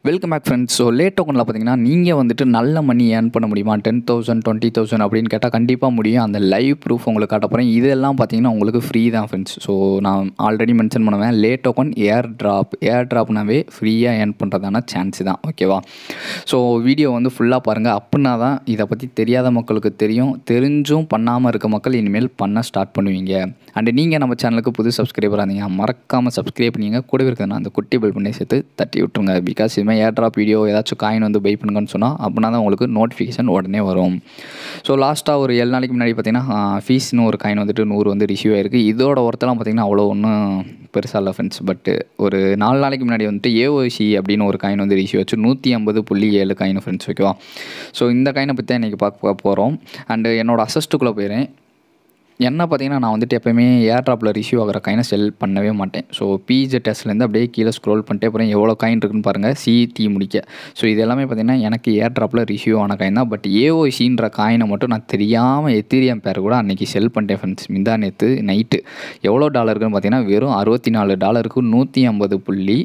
welcome back friends so late டோக்கனில் பார்த்தீங்கன்னா நீங்கள் வந்துட்டு நல்ல மணி ஏர்ன் பண்ண முடியுமா டென் தௌசண்ட் டுவெண்ட்டி தௌசண்ட் அப்படின்னு கேட்டால் கண்டிப்பாக முடியும் அந்த லைவ் ப்ரூஃப் உங்களுக்கு காட்ட போகிறேன் இதெல்லாம் பார்த்தீங்கன்னா உங்களுக்கு ஃப்ரீ தான் ஃப்ரெண்ட்ஸ் ஸோ நான் ஆல்ரெடி மென்ஷன் பண்ணுவேன் late token airdrop air ட்ராப்னாவே ஃப்ரீயாக ஏர்ன் பண்ணுறதான சான்ஸ் தான் ஓகேவா ஸோ வீடியோ வந்து ஃபுல்லாக பாருங்கள் அப்படின்னா தான் இதை பற்றி தெரியாத மக்களுக்கு தெரியும் தெரிஞ்சும் பண்ணாமல் இருக்க மக்கள் இனிமேல் பண்ண ஸ்டார்ட் பண்ணுவீங்க அண்ட் நீங்கள் நம்ம சேனலுக்கு புது சப்ஸ்கிரைபராக இருந்தீங்க மறக்காமல் சப்ஸ்கிரைப் பண்ணிங்க கூடவே இருக்கிறதுனா அந்த குட்டி பில் பண்ணி சேர்த்து தட்டி விட்டுருங்க பிகாஸ் இதுமாதிரி ஏர் ட்ராப் வீடியோ ஏதாச்சும் காயின் வந்து பை பண்ணுங்கன்னு சொன்னால் அப்படின்னா தான் உங்களுக்கு நோட்டிஃபிகேஷன் உடனே வரும் ஸோ லாஸ்ட்டாக ஒரு ஏழு நாளைக்கு முன்னாடி பார்த்தீங்கன்னா ஃபீஸ்னு ஒரு காயின் வந்துட்டு நூறு வந்து ரிசீவ் ஆயிருக்கு இதோட ஒருத்தலாம் பார்த்தீங்கன்னா அவ்வளோ ஒன்றும் பெருசாக இல்லை ஃப்ரெண்ட்ஸ் பட் ஒரு நாலு நாளைக்கு முன்னாடி வந்துட்டு ஏஓசி அப்படின்னு ஒரு காயின் வந்து ரிசீவ் ஆச்சு நூற்றி ஐம்பது புள்ளி ஏழு காயின் ஃப்ரெண்ட்ஸ் ஓகேவா ஸோ இந்த காயினை பற்றி தான் இன்றைக்கி பார்க்க போகிறோம் அண்டு என்னோட அசஸ்ட்டுக்குள்ளே போயிடுறேன் என்ன பார்த்தீங்கன்னா நான் வந்துட்டு எப்போயுமே ஏர் ட்ராப்பில் ரிசீவ் ஆகிற காயினை செல் பண்ணவே மாட்டேன் ஸோ பிஜே டெஸ்ட்லேருந்து அப்படியே கீழே ஸ்க்ரோல் பண்ணிட்டே போகிறேன் எவ்வளோ காயின் இருக்குன்னு பாருங்கள் சிடி முடிக்க ஸோ இது எல்லாமே பார்த்தீங்கன்னா எனக்கு ஏர் ட்ராப்பில் ரிசீவ் ஆன காயின் தான் பட் ஏஓசின்ற காயினை மட்டும் நான் தெரியாமல் எத்திரியம் பேர் கூட அன்றைக்கி செல் பண்ணிட்டேன் ஃப்ரெண்ட்ஸ் மிந்தா நேற்று நைட்டு எவ்வளோ டாலருக்குன்னு பார்த்தீங்கன்னா வெறும் அறுபத்தி நாலு டாலருக்கு நூற்றி ஐம்பது புள்ளி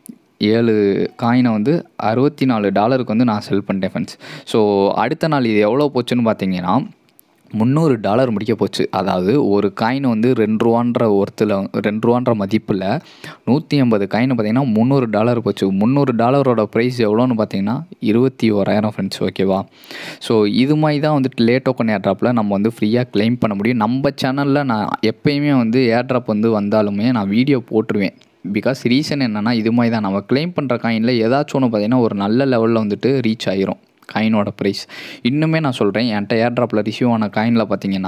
ஏழு காயினை வந்து அறுபத்தி நாலு டாலருக்கு வந்து நான் செல் பண்ணிட்டேன் ஃப்ரெண்ட்ஸ் ஸோ அடுத்த நாள் இது எவ்வளோ போச்சுன்னு பார்த்தீங்கன்னா முந்நூறு டாலர் முடிக்க போச்சு அதாவது ஒரு காயின் வந்து ரெண்டு ரூபான்ற ஒருத்தில் ரெண்டு ரூபான்ற மதிப்பில் நூற்றி ஐம்பது காயின் பார்த்தீங்கன்னா முந்நூறு டாலர் போச்சு முந்நூறு டாலரோட ப்ரைஸ் எவ்வளோன்னு பார்த்தீங்கன்னா இருபத்தி ஓராயிரம் ஃப்ரெண்ட்ஸ் ஓகேவா ஸோ இது மாதிரி தான் வந்துட்டு லேட் டோக்கன் ஏர்ட்ராப்பில் நம்ம வந்து ஃப்ரீயாக கிளைம் பண்ண முடியும் நம்ம சேனலில் நான் எப்பயுமே வந்து ஏர்ட்ராப் வந்து வந்தாலுமே நான் வீடியோ போட்டுருவேன் பிகாஸ் ரீசன் என்னென்னா இது மாதிரி தான் நம்ம கிளைம் பண்ணுற காயினில் ஏதாச்சும் ஒன்று பார்த்தீங்கன்னா ஒரு நல்ல லெவலில் வந்துட்டு ரீச் ஆகிரும் காயினோட ப்ரைஸ் இன்னுமே நான் சொல்கிறேன் என்கிட்ட ஏர்ட்ராப்பில் ரிசீவ் ஆன காயினில் பார்த்தீங்கன்னா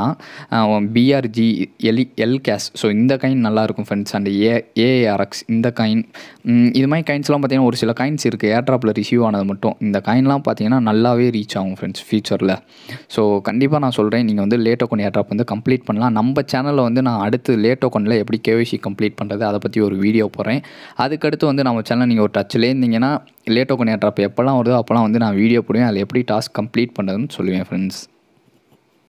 பிஆர்ஜி எலி எல் கேஸ் ஸோ இந்த காயின் நல்லாயிருக்கும் ஃப்ரெண்ட்ஸ் அண்ட் ஏ ஏஆர்எக்ஸ் இந்த காயின் இது மாதிரி காயின்ஸ்லாம் பார்த்தீங்கன்னா ஒரு சில காயின்ஸ் இருக்குது ஏர்ட்ராப்பில் ரிசீவ் ஆனது மட்டும் இந்த காயின்லாம் பார்த்தீங்கன்னா நல்லாவே ரீச் ஆகும் ஃப்ரெண்ட்ஸ் ஃபியூச்சரில் ஸோ கண்டிப்பாக நான் சொல்கிறேன் நீங்கள் வந்து லேட் டோக்கன் ஏர்ட்ராப் வந்து கம்ப்ளீட் பண்ணலாம் நம்ம சேனலில் வந்து நான் அடுத்து லேட் டோக்கனில் எப்படி கேவிசி கம்ப்ளீட் பண்ணுறது அதை பற்றி ஒரு வீடியோ போடுறேன் அதுக்கடுத்து வந்து நம்ம சேனல் நீங்கள் ஒரு டச்சில் இருந்தீங்கன்னா லேட் டோக்கன் ஏர்ட்ராப் எப்போல்லாம் வருதோ அப்போல்லாம் வந்து நான் வீடியோ போடுவேன் அதில் எப்படி டாஸ்க் கம்ப்ளீட் பண்ணுறதுன்னு சொல்லுவேன் ஃப்ரெண்ட்ஸ்